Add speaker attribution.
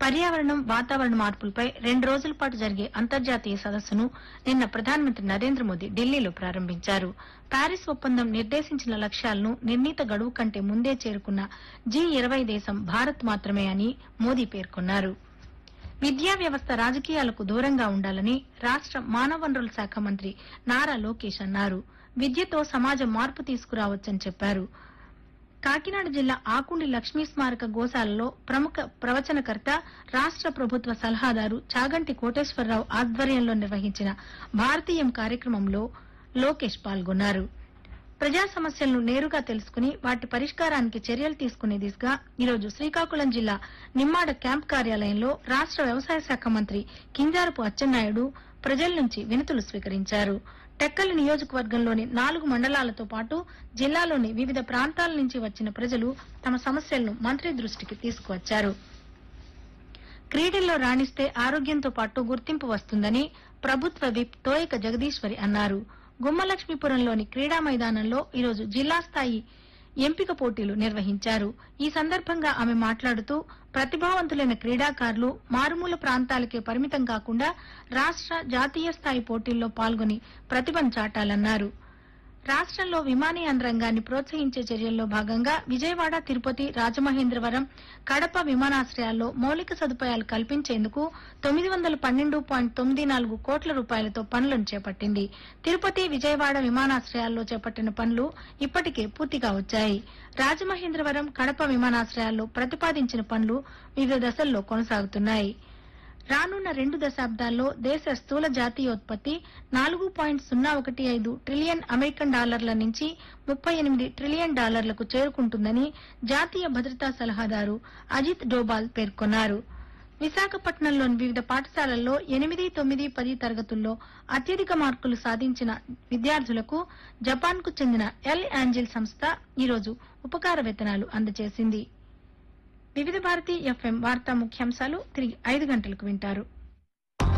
Speaker 1: పర్యావరణం వాతావరణ మార్పులపై రెండు రోజుల పాటు జరిగే అంతర్జాతీయ సదస్సును నిన్న ప్రధానమంత్రి నరేంద్ర మోదీ ఢిల్లీలో ప్రారంభించారు ప్యారిస్ ఒప్పందం నిర్దేశించిన లక్ష్యాలను నిర్ణీత గడువు కంటే ముందే చేరుకున్న జీ ఇరవై దేశం భారత్ మాత్రమే అని మోదీ పేర్కొన్నారు విద్యా వ్యవస్థ రాజకీయాలకు దూరంగా ఉండాలని రాష్ట మానవ వనరుల శాఖ మంత్రి నారా లోకేష్ అన్నారు విద్యతో సమాజం మార్పు తీసుకురావచ్చని చెప్పారు కాకినాడ జిల్లా ఆకుండి లక్ష్మీ స్మారక గోశాలలో ప్రముఖ ప్రవచనకర్త రాష్ట ప్రభుత్వ సలహాదారు చాగంటి కోటేశ్వరరావు ఆధ్వర్యంలో నిర్వహించిన భారతీయం కార్యక్రమంలో లోకేష్ పాల్గొన్నారు ప్రజా సమస్యలను నేరుగా తెలుసుకుని వాటి పరిష్కారానికి చర్యలు తీసుకునే దిశగా ఈరోజు శ్రీకాకుళం జిల్లా నిమ్మాడ క్యాంప్ కార్యాలయంలో రాష్ట వ్యవసాయ శాఖ మంత్రి కింజారపు అచ్చెన్నాయుడు ప్రజల నుంచి వినతులు స్వీకరించారు టెక్కలి నియోజకవర్గంలోని నాలుగు మండలాలతో పాటు జిల్లాలోని వివిధ ప్రాంతాల నుంచి వచ్చిన ప్రజలు తమ సమస్యలను మంత్రి దృష్టికి తీసుకువచ్చారు క్రీడల్లో రాణిస్తే ఆరోగ్యంతో పాటు గుర్తింపు వస్తుందని ప్రభుత్వ విప్ తోయక జగదీశ్వరి అన్నారు గుమ్మలక్ష్మీపురంలోని క్రీడా మైదానంలో ఈరోజు జిల్లా స్థాయి ఎంపిక పోటీలు నిర్వహించారు ఈ సందర్భంగా ఆమె మాట్లాడుతూ ప్రతిభావంతులైన క్రీడాకారులు మారుమూల ప్రాంతాలకే పరిమితం కాకుండా రాష్ట జాతీయ స్థాయి పోటీల్లో పాల్గొని ప్రతిభను చాటాలన్నారు రాష్ట్రంలో విమానయాన రంగాన్ని ప్రోత్సహించే చర్యల్లో భాగంగా విజయవాడ తిరుపతి రాజమహేంద్రవరం కడప విమానాశ్రయాల్లో మౌలిక సదుపాయాలు కల్పించేందుకు తొమ్మిది వందల పన్నెండు పాయింట్ తొమ్మిది నాలుగు కోట్ల రూపాయలతో పనులను చేపట్టింది తిరుపతి విజయవాడ విమానాశ్రయాల్లో చేపట్టిన పనులు ఇప్పటికే పూర్తిగా వచ్చాయి రాజమహేంద్రవరం కడప విమానాశ్రయాల్లో ప్రతిపాదించిన పనులు వివిధ దశల్లో కొనసాగుతున్నాయి రానున్న రెండు దశాబ్దాల్లో దేశ స్థూల జాతీయోత్పత్తి నాలుగు పాయింట్ సున్నా ఒకటి ఐదు ట్రిలియన్ అమెరికన్ డాలర్ల నుంచి ముప్పై ఎనిమిది ట్రిలియన్ డాలర్లకు చేరుకుంటుందని జాతీయ భద్రతా సలహాదారు అజిత్ డోబాల్ పేర్కొన్నారు విశాఖపట్నంలోని వివిధ పాఠశాలల్లో ఎనిమిది తొమ్మిది పది తరగతుల్లో అత్యధిక మార్కులు సాధించిన విద్యార్థులకు జపాన్ కు చెందిన ఎల్ యాంజిల్ సంస్థ ఈరోజు ఉపకార వేతనాలు అందజేసింది వివిధ భారతి ఎఫ్ఎం వార్తా ముఖ్యాంశాలు తిరిగి ఐదు గంటలకు వింటారు